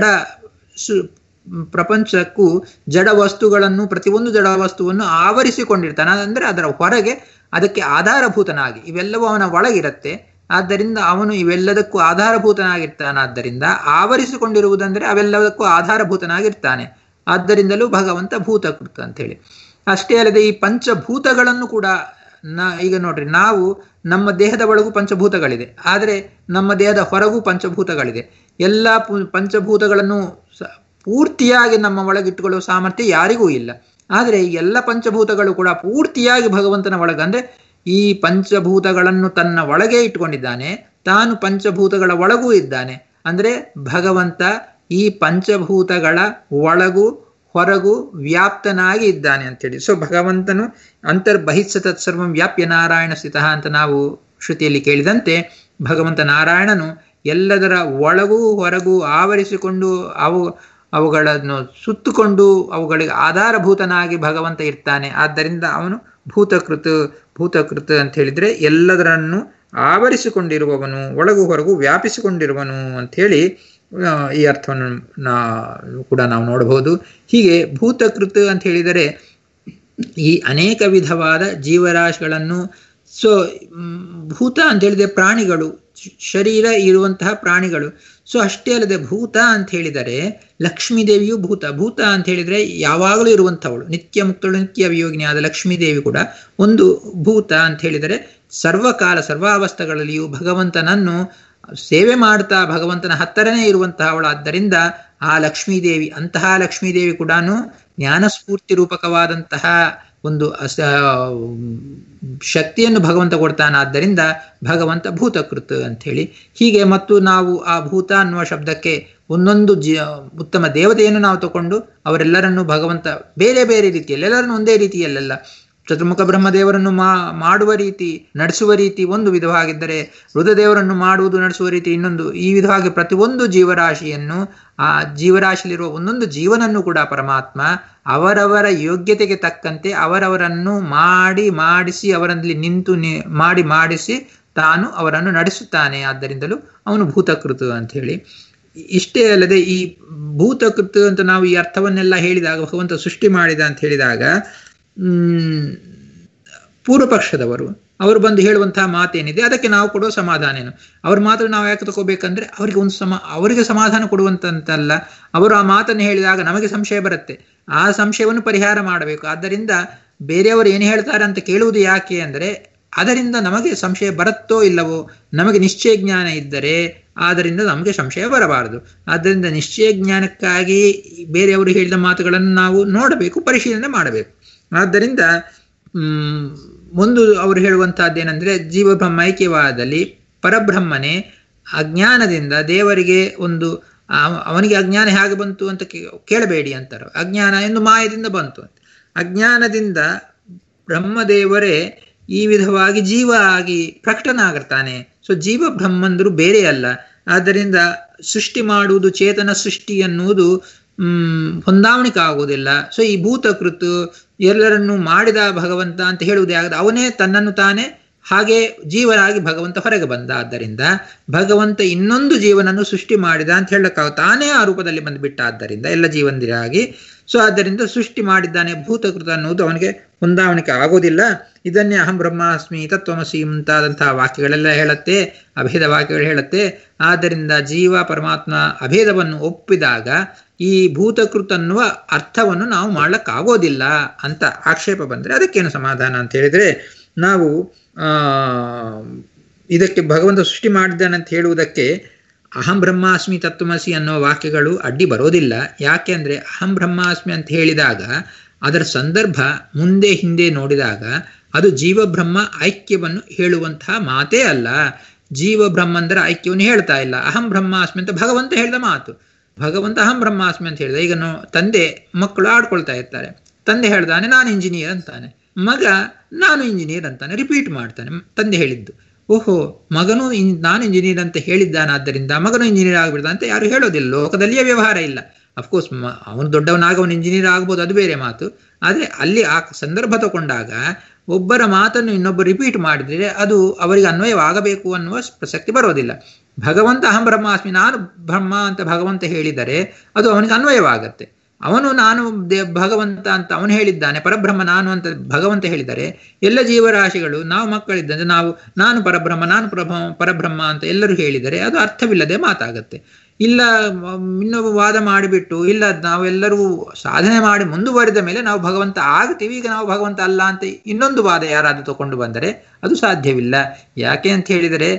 ಪ್ರಪಂಚಕ್ಕೂ ಜಡ ವಸ್ತುಗಳನ್ನು ಪ್ರತಿಯೊಂದು ಜಡ ವಸ್ತುವನ್ನು ಆವರಿಸಿಕೊಂಡಿರ್ತಾನೆ ಅಂದ್ರೆ ಅದರ ಹೊರಗೆ ಅದಕ್ಕೆ ಆಧಾರಭೂತನಾಗಿ ಇವೆಲ್ಲವೂ ಅವನ ಒಳಗಿರುತ್ತೆ ಆದ್ದರಿಂದ ಅವನು ಇವೆಲ್ಲದಕ್ಕೂ ಆಧಾರಭೂತನಾಗಿರ್ತಾನಾದ್ದರಿಂದ ಆವರಿಸಿಕೊಂಡಿರುವುದಂದ್ರೆ ಅವೆಲ್ಲದಕ್ಕೂ ಆಧಾರಭೂತನಾಗಿರ್ತಾನೆ ಆದ್ದರಿಂದಲೂ ಭಗವಂತ ಭೂತಕೃತ ಅಂತ ಹೇಳಿ ಅಷ್ಟೇ ಅಲ್ಲದೆ ಈ ಪಂಚಭೂತಗಳನ್ನು ಕೂಡ ನಾ ಈಗ ನೋಡ್ರಿ ನಾವು ನಮ್ಮ ದೇಹದ ಒಳಗೂ ಪಂಚಭೂತಗಳಿದೆ ಆದರೆ ನಮ್ಮ ದೇಹದ ಹೊರಗೂ ಪಂಚಭೂತಗಳಿದೆ ಎಲ್ಲ ಪಂಚಭೂತಗಳನ್ನು ಪೂರ್ತಿಯಾಗಿ ನಮ್ಮ ಒಳಗಿಟ್ಟುಕೊಳ್ಳುವ ಸಾಮರ್ಥ್ಯ ಯಾರಿಗೂ ಇಲ್ಲ ಆದರೆ ಎಲ್ಲ ಪಂಚಭೂತಗಳು ಕೂಡ ಪೂರ್ತಿಯಾಗಿ ಭಗವಂತನ ಒಳಗೆ ಅಂದ್ರೆ ಈ ಪಂಚಭೂತಗಳನ್ನು ತನ್ನ ಒಳಗೆ ಇಟ್ಕೊಂಡಿದ್ದಾನೆ ತಾನು ಪಂಚಭೂತಗಳ ಒಳಗೂ ಇದ್ದಾನೆ ಅಂದ್ರೆ ಭಗವಂತ ಈ ಪಂಚಭೂತಗಳ ಒಳಗೂ ಹೊರಗೂ ವ್ಯಾಪ್ತನಾಗಿ ಇದ್ದಾನೆ ಅಂತೇಳಿ ಸೊ ಭಗವಂತನು ಅಂತರ್ಬಹಿತ್ಸ ತತ್ಸರ್ವಂ ವ್ಯಾಪ್ಯ ನಾರಾಯಣ ಸ್ಥಿತ ಅಂತ ನಾವು ಶ್ರುತಿಯಲ್ಲಿ ಕೇಳಿದಂತೆ ಭಗವಂತ ನಾರಾಯಣನು ಎಲ್ಲದರ ಒಳಗೂ ಹೊರಗೂ ಆವರಿಸಿಕೊಂಡು ಅವು ಅವುಗಳನ್ನು ಸುತ್ತುಕೊಂಡು ಅವುಗಳಿಗೆ ಆಧಾರಭೂತನಾಗಿ ಭಗವಂತ ಇರ್ತಾನೆ ಆದ್ದರಿಂದ ಅವನು ಭೂತಕೃತ್ ಭೂತಕೃತ್ ಅಂತ ಹೇಳಿದ್ರೆ ಎಲ್ಲದರನ್ನು ಆವರಿಸಿಕೊಂಡಿರುವವನು ಒಳಗು ಹೊರಗು ವ್ಯಾಪಿಸಿಕೊಂಡಿರುವನು ಅಂಥೇಳಿ ಈ ಅರ್ಥವನ್ನು ನಾ ಕೂಡ ನಾವು ನೋಡಬಹುದು ಹೀಗೆ ಭೂತಕೃತ್ ಅಂತ ಹೇಳಿದರೆ ಈ ಅನೇಕ ವಿಧವಾದ ಜೀವರಾಶಿಗಳನ್ನು ಸೊ ಭೂತ ಅಂತ ಹೇಳಿದ್ರೆ ಪ್ರಾಣಿಗಳು ಶರೀರ ಇರುವಂತಹ ಪ್ರಾಣಿಗಳು ಸೊ ಅಷ್ಟೇ ಅಲ್ಲದೆ ಭೂತ ಅಂತ ಹೇಳಿದರೆ ಲಕ್ಷ್ಮೀ ದೇವಿಯು ಭೂತ ಭೂತ ಅಂತ ಹೇಳಿದರೆ ಯಾವಾಗಲೂ ಇರುವಂಥವಳು ನಿತ್ಯ ಮುಕ್ತಳು ನಿತ್ಯ ವಿಯೋಗಿನಿಯಾದ ಲಕ್ಷ್ಮೀ ದೇವಿ ಕೂಡ ಒಂದು ಭೂತ ಅಂತ ಹೇಳಿದರೆ ಸರ್ವಕಾಲ ಸರ್ವಾವಸ್ಥೆಗಳಲ್ಲಿಯೂ ಭಗವಂತನನ್ನು ಸೇವೆ ಮಾಡ್ತಾ ಭಗವಂತನ ಹತ್ತರನೇ ಇರುವಂತಹವಳಾದ್ದರಿಂದ ಆ ಲಕ್ಷ್ಮೀದೇವಿ ಅಂತಹ ಲಕ್ಷ್ಮೀದೇವಿ ಕೂಡ ಜ್ಞಾನಸ್ಫೂರ್ತಿ ರೂಪಕವಾದಂತಹ ಒಂದು ಅಸ ಶಕ್ತಿಯನ್ನು ಭಗವಂತ ಕೊಡ್ತಾನಾದ್ದರಿಂದ ಭಗವಂತ ಭೂತಕೃತ್ ಅಂಥೇಳಿ ಹೀಗೆ ಮತ್ತು ನಾವು ಆ ಭೂತ ಅನ್ನುವ ಶಬ್ದಕ್ಕೆ ಒಂದೊಂದು ಜಿ ಉತ್ತಮ ದೇವತೆಯನ್ನು ನಾವು ತಗೊಂಡು ಅವರೆಲ್ಲರನ್ನು ಭಗವಂತ ಬೇರೆ ಬೇರೆ ರೀತಿಯಲ್ಲಿ ಎಲ್ಲರನ್ನು ಒಂದೇ ರೀತಿಯಲ್ಲೆಲ್ಲ ಚತುರ್ಮುಖ ಬ್ರಹ್ಮದೇವರನ್ನು ಮಾ ಮಾಡುವ ರೀತಿ ನಡೆಸುವ ರೀತಿ ಒಂದು ವಿಧವಾಗಿದ್ದರೆ ರುದ್ರದೇವರನ್ನು ಮಾಡುವುದು ನಡೆಸುವ ರೀತಿ ಇನ್ನೊಂದು ಈ ವಿಧವಾಗಿ ಪ್ರತಿಯೊಂದು ಜೀವರಾಶಿಯನ್ನು ಆ ಜೀವರಾಶಿಯಲ್ಲಿರುವ ಒಂದೊಂದು ಜೀವನನ್ನು ಕೂಡ ಪರಮಾತ್ಮ ಅವರವರ ಯೋಗ್ಯತೆಗೆ ತಕ್ಕಂತೆ ಅವರವರನ್ನು ಮಾಡಿ ಮಾಡಿಸಿ ಅವರಲ್ಲಿ ನಿಂತು ಮಾಡಿ ಮಾಡಿಸಿ ತಾನು ಅವರನ್ನು ನಡೆಸುತ್ತಾನೆ ಆದ್ದರಿಂದಲೂ ಅವನು ಭೂತಕೃತು ಅಂತ ಹೇಳಿ ಇಷ್ಟೇ ಅಲ್ಲದೆ ಈ ಭೂತಕೃತ್ ಅಂತ ನಾವು ಈ ಅರ್ಥವನ್ನೆಲ್ಲ ಹೇಳಿದಾಗ ಭಗವಂತ ಸೃಷ್ಟಿ ಮಾಡಿದ ಅಂತ ಹೇಳಿದಾಗ ಹ್ಮ್ ಪೂರ್ವ ಪಕ್ಷದವರು ಅವರು ಬಂದು ಹೇಳುವಂತಹ ಮಾತೇನಿದೆ ಅದಕ್ಕೆ ನಾವು ಕೊಡೋ ಸಮಾಧಾನ ಏನು ಅವ್ರ ಮಾತ್ರ ನಾವು ಯಾಕೆ ತಗೋಬೇಕಂದ್ರೆ ಅವರಿಗೆ ಒಂದು ಸಮ ಅವರಿಗೆ ಸಮಾಧಾನ ಕೊಡುವಂತಂತಲ್ಲ ಅವರು ಆ ಮಾತನ್ನು ಹೇಳಿದಾಗ ನಮಗೆ ಸಂಶಯ ಬರುತ್ತೆ ಆ ಸಂಶಯವನ್ನು ಪರಿಹಾರ ಮಾಡಬೇಕು ಆದ್ದರಿಂದ ಬೇರೆಯವರು ಏನು ಹೇಳ್ತಾರೆ ಅಂತ ಕೇಳುವುದು ಯಾಕೆ ಅಂದರೆ ಅದರಿಂದ ನಮಗೆ ಸಂಶಯ ಬರುತ್ತೋ ಇಲ್ಲವೋ ನಮಗೆ ನಿಶ್ಚಯ ಜ್ಞಾನ ಇದ್ದರೆ ಆದ್ದರಿಂದ ನಮಗೆ ಸಂಶಯ ಬರಬಾರದು ಆದ್ದರಿಂದ ನಿಶ್ಚಯ ಜ್ಞಾನಕ್ಕಾಗಿ ಬೇರೆಯವರು ಹೇಳಿದ ಮಾತುಗಳನ್ನು ನಾವು ನೋಡಬೇಕು ಪರಿಶೀಲನೆ ಮಾಡಬೇಕು ಆದ್ದರಿಂದ ಒಂದು ಅವರು ಹೇಳುವಂತಹದ್ದೇನೆಂದ್ರೆ ಜೀವ ಬ್ರಹ್ಮ ಐಕ್ಯವಾದಲ್ಲಿ ಪರಬ್ರಹ್ಮನೇ ಅಜ್ಞಾನದಿಂದ ದೇವರಿಗೆ ಒಂದು ಅವನಿಗೆ ಅಜ್ಞಾನ ಹೇಗೆ ಬಂತು ಅಂತ ಕೇಳಬೇಡಿ ಅಂತಾರೆ ಅಜ್ಞಾನ ಎಂದು ಮಾಯದಿಂದ ಬಂತು ಅಂತ ಅಜ್ಞಾನದಿಂದ ಬ್ರಹ್ಮದೇವರೇ ಈ ವಿಧವಾಗಿ ಜೀವ ಆಗಿ ಪ್ರಕಟನಾಗಿರ್ತಾನೆ ಸೊ ಜೀವ ಬ್ರಹ್ಮಂದರು ಬೇರೆ ಅಲ್ಲ ಆದ್ದರಿಂದ ಸೃಷ್ಟಿ ಮಾಡುವುದು ಚೇತನ ಸೃಷ್ಟಿ ಅನ್ನುವುದು ಹ್ಮ್ ಹೊಂದಾವಣಿಕೆ ಆಗುವುದಿಲ್ಲ ಸೊ ಈ ಭೂತಕೃತು ಎಲ್ಲರನ್ನು ಮಾಡಿದ ಭಗವಂತ ಅಂತ ಹೇಳುವುದೇ ಆಗದ ಅವನೇ ತನ್ನನ್ನು ತಾನೇ ಹಾಗೆ ಜೀವನಾಗಿ ಭಗವಂತ ಹೊರಗೆ ಬಂದ ಆದ್ದರಿಂದ ಭಗವಂತ ಇನ್ನೊಂದು ಜೀವನನ್ನು ಸೃಷ್ಟಿ ಮಾಡಿದ ಅಂತ ಹೇಳಕ್ಕಾಗ ತಾನೇ ಆ ರೂಪದಲ್ಲಿ ಬಂದುಬಿಟ್ಟ ಆದ್ದರಿಂದ ಎಲ್ಲ ಜೀವಂದಿರಾಗಿ ಸೊ ಆದ್ದರಿಂದ ಸೃಷ್ಟಿ ಮಾಡಿದ್ದಾನೆ ಭೂತಕೃತ ಅನ್ನುವುದು ಅವನಿಗೆ ಹೊಂದಾವಣಿಕೆ ಆಗೋದಿಲ್ಲ ಇದನ್ನೇ ಅಹಂ ಬ್ರಹ್ಮಾಸ್ಮಿ ತತ್ವಮಸಿ ಮುಂತಾದಂತಹ ವಾಕ್ಯಗಳೆಲ್ಲ ಹೇಳುತ್ತೆ ಅಭೇದ ವಾಕ್ಯಗಳು ಹೇಳುತ್ತೆ ಆದ್ದರಿಂದ ಜೀವ ಪರಮಾತ್ಮ ಅಭೇದವನ್ನು ಒಪ್ಪಿದಾಗ ಈ ಭೂತಕೃತ ಅನ್ನುವ ಅರ್ಥವನ್ನು ನಾವು ಮಾಡ್ಲಕ್ಕಾಗೋದಿಲ್ಲ ಅಂತ ಆಕ್ಷೇಪ ಬಂದರೆ ಅದಕ್ಕೇನು ಸಮಾಧಾನ ಅಂತ ಹೇಳಿದ್ರೆ ನಾವು ಆ ಇದಕ್ಕೆ ಭಗವಂತ ಸೃಷ್ಟಿ ಮಾಡಿದ್ದಾನೆ ಅಂತ ಹೇಳುವುದಕ್ಕೆ ಅಹಂ ಬ್ರಹ್ಮಾಸ್ಮಿ ತತ್ವಮಸಿ ಅನ್ನೋ ವಾಕ್ಯಗಳು ಅಡ್ಡಿ ಬರೋದಿಲ್ಲ ಯಾಕೆ ಅಂದರೆ ಅಹಂ ಬ್ರಹ್ಮಾಸ್ಮಿ ಅಂತ ಹೇಳಿದಾಗ ಅದರ ಸಂದರ್ಭ ಮುಂದೆ ಹಿಂದೆ ನೋಡಿದಾಗ ಅದು ಜೀವ ಬ್ರಹ್ಮ ಐಕ್ಯವನ್ನು ಹೇಳುವಂತಹ ಮಾತೇ ಅಲ್ಲ ಜೀವ ಬ್ರಹ್ಮಂದರ ಐಕ್ಯವನ್ನು ಹೇಳ್ತಾ ಇಲ್ಲ ಅಹಂ ಬ್ರಹ್ಮಾಸ್ಮಿ ಅಂತ ಭಗವಂತ ಹೇಳಿದ ಮಾತು ಭಗವಂತ ಅಹಂ ಬ್ರಹ್ಮಾಸ್ಮಿ ಅಂತ ಹೇಳಿದ ಈಗ ತಂದೆ ಮಕ್ಕಳು ಆಡ್ಕೊಳ್ತಾ ಇರ್ತಾರೆ ತಂದೆ ಹೇಳ್ತಾನೆ ನಾನು ಇಂಜಿನಿಯರ್ ಅಂತಾನೆ ಮಗ ನಾನು ಇಂಜಿನಿಯರ್ ಅಂತಾನೆ ರಿಪೀಟ್ ಮಾಡ್ತಾನೆ ತಂದೆ ಹೇಳಿದ್ದು ಓಹೋ ಮಗನು ಇನ್ ನಾನು ಇಂಜಿನಿಯರ್ ಅಂತ ಹೇಳಿದ್ದಾನಾದ್ದರಿಂದ ಮಗನು ಇಂಜಿನಿಯರ್ ಆಗ್ಬಿಡ್ದ ಅಂತ ಯಾರು ಹೇಳೋದಿಲ್ಲ ಲೋಕದಲ್ಲಿಯೇ ವ್ಯವಹಾರ ಇಲ್ಲ ಅಫ್ಕೋರ್ಸ್ ಅವನು ದೊಡ್ಡವನಾಗ ಅವನು ಇಂಜಿನಿಯರ್ ಆಗ್ಬೋದು ಅದು ಬೇರೆ ಮಾತು ಆದರೆ ಅಲ್ಲಿ ಆ ಸಂದರ್ಭ ತಗೊಂಡಾಗ ಒಬ್ಬರ ಮಾತನ್ನು ಇನ್ನೊಬ್ಬರು ರಿಪೀಟ್ ಮಾಡಿದರೆ ಅದು ಅವರಿಗೆ ಅನ್ವಯವಾಗಬೇಕು ಅನ್ನುವ ಪ್ರಸಕ್ತಿ ಬರೋದಿಲ್ಲ ಭಗವಂತ ಅಹಂ ಬ್ರಹ್ಮಾಸ್ಮಿ ನಾನು ಬ್ರಹ್ಮ ಅಂತ ಭಗವಂತ ಹೇಳಿದರೆ ಅದು ಅವನಿಗೆ ಅನ್ವಯವಾಗತ್ತೆ ಅವನು ನಾನು ದೇ ಭಗವಂತ ಅಂತ ಅವನು ಹೇಳಿದ್ದಾನೆ ಪರಬ್ರಹ್ಮ ನಾನು ಅಂತ ಭಗವಂತ ಹೇಳಿದರೆ ಎಲ್ಲ ಜೀವರಾಶಿಗಳು ನಾವು ಮಕ್ಕಳಿದ್ದಂತೆ ನಾವು ನಾನು ಪರಬ್ರಹ್ಮ ನಾನು ಪ್ರಭ ಪರಬ್ರಹ್ಮ ಅಂತ ಎಲ್ಲರೂ ಹೇಳಿದರೆ ಅದು ಅರ್ಥವಿಲ್ಲದೆ ಮಾತಾಗತ್ತೆ ಇಲ್ಲ ಇನ್ನೊಬ್ಬ ವಾದ ಮಾಡಿಬಿಟ್ಟು ಇಲ್ಲ ನಾವೆಲ್ಲರೂ ಸಾಧನೆ ಮಾಡಿ ಮುಂದುವರಿದ ಮೇಲೆ ನಾವು ಭಗವಂತ ಆಗ್ತೀವಿ ಈಗ ನಾವು ಭಗವಂತ ಅಲ್ಲ ಅಂತ ಇನ್ನೊಂದು ವಾದ ಯಾರಾದರೂ ತಗೊಂಡು ಬಂದರೆ ಅದು ಸಾಧ್ಯವಿಲ್ಲ ಯಾಕೆ ಅಂತ ಹೇಳಿದರೆ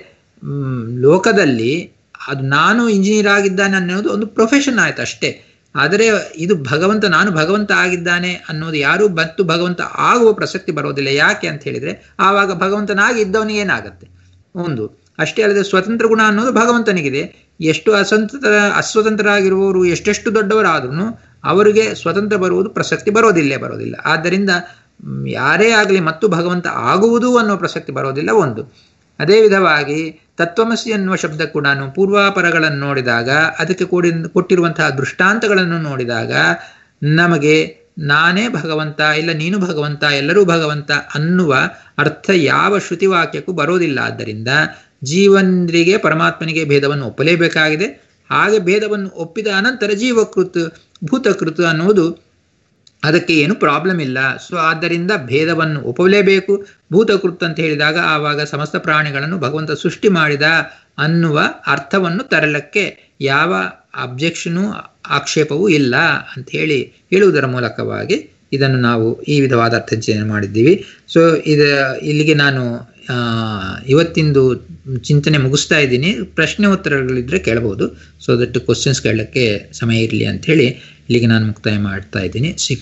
ಲೋಕದಲ್ಲಿ ಅದು ನಾನು ಇಂಜಿನಿಯರ್ ಆಗಿದ್ದಾನೆ ಅನ್ನೋದು ಒಂದು ಪ್ರೊಫೆಷನ್ ಆಯ್ತು ಅಷ್ಟೇ ಆದರೆ ಇದು ಭಗವಂತ ನಾನು ಭಗವಂತ ಆಗಿದ್ದಾನೆ ಅನ್ನೋದು ಯಾರೂ ಬತ್ತು ಭಗವಂತ ಆಗುವ ಪ್ರಸಕ್ತಿ ಬರೋದಿಲ್ಲ ಯಾಕೆ ಅಂತ ಹೇಳಿದ್ರೆ ಆವಾಗ ಭಗವಂತನಾಗಿ ಇದ್ದವನಿಗೆ ಏನಾಗತ್ತೆ ಒಂದು ಅಷ್ಟೇ ಅಲ್ಲದೆ ಸ್ವತಂತ್ರ ಗುಣ ಅನ್ನೋದು ಭಗವಂತನಿಗಿದೆ ಎಷ್ಟು ಅಸ್ವತಂತ್ರ ಅಸ್ವತಂತ್ರರಾಗಿರುವವರು ಎಷ್ಟೆಷ್ಟು ದೊಡ್ಡವರಾದ್ರೂ ಅವರಿಗೆ ಸ್ವತಂತ್ರ ಬರುವುದು ಪ್ರಸಕ್ತಿ ಬರೋದಿಲ್ಲೇ ಬರೋದಿಲ್ಲ ಆದ್ದರಿಂದ ಯಾರೇ ಆಗಲಿ ಮತ್ತು ಭಗವಂತ ಆಗುವುದು ಅನ್ನೋ ಪ್ರಸಕ್ತಿ ಬರೋದಿಲ್ಲ ಒಂದು ಅದೇ ವಿಧವಾಗಿ ತತ್ವಮಸಿ ಅನ್ನುವ ಶಬ್ದ ಕೂಡ ಪೂರ್ವಾಪರಗಳನ್ನು ನೋಡಿದಾಗ ಅದಕ್ಕೆ ಕೂಡಿ ಕೊಟ್ಟಿರುವಂತಹ ದೃಷ್ಟಾಂತಗಳನ್ನು ನೋಡಿದಾಗ ನಮಗೆ ನಾನೇ ಭಗವಂತ ಇಲ್ಲ ನೀನು ಭಗವಂತ ಎಲ್ಲರೂ ಭಗವಂತ ಅನ್ನುವ ಅರ್ಥ ಯಾವ ಶ್ರುತಿವಾಕ್ಯಕ್ಕೂ ಬರೋದಿಲ್ಲ ಆದ್ದರಿಂದ ಜೀವನರಿಗೆ ಪರಮಾತ್ಮನಿಗೆ ಭೇದವನ್ನು ಒಪ್ಪಲೇಬೇಕಾಗಿದೆ ಹಾಗೆ ಭೇದವನ್ನು ಒಪ್ಪಿದ ಅನಂತರ ಜೀವಕೃತ್ ಭೂತಕೃತ್ ಅನ್ನುವುದು ಅದಕ್ಕೆ ಏನು ಪ್ರಾಬ್ಲಮ್ ಇಲ್ಲ ಸೊ ಆದ್ದರಿಂದ ಭೇದವನ್ನು ಒಪ್ಪಲೇಬೇಕು ಭೂತಕೃತ್ ಅಂತ ಹೇಳಿದಾಗ ಆವಾಗ ಸಮಸ್ತ ಪ್ರಾಣಿಗಳನ್ನು ಭಗವಂತ ಸೃಷ್ಟಿ ಮಾಡಿದ ಅನ್ನುವ ಅರ್ಥವನ್ನು ತರಲಕ್ಕೆ ಯಾವ ಅಬ್ಜೆಕ್ಷನು ಆಕ್ಷೇಪವೂ ಇಲ್ಲ ಅಂತ ಹೇಳಿ ಹೇಳುವುದರ ಮೂಲಕವಾಗಿ ಇದನ್ನು ನಾವು ಈ ವಿಧವಾದ ಅರ್ಥಚಿಂತನೆ ಮಾಡಿದ್ದೀವಿ ಸೊ ಇದು ಇಲ್ಲಿಗೆ ನಾನು ಇವತ್ತಿಂದು ಚಿಂತನೆ ಮುಗಿಸ್ತಾ ಇದ್ದೀನಿ ಪ್ರಶ್ನೆ ಉತ್ತರಗಳಿದ್ರೆ ಕೇಳಬಹುದು ಸೊ ದಟ್ ಕ್ವಶನ್ಸ್ ಕೇಳಲಿಕ್ಕೆ ಸಮಯ ಇರಲಿ ಅಂತ ಹೇಳಿ ಇಲ್ಲಿಗೆ ನಾನು ಮುಕ್ತಾಯ ಮಾಡ್ತಾ ಇದ್ದೀನಿ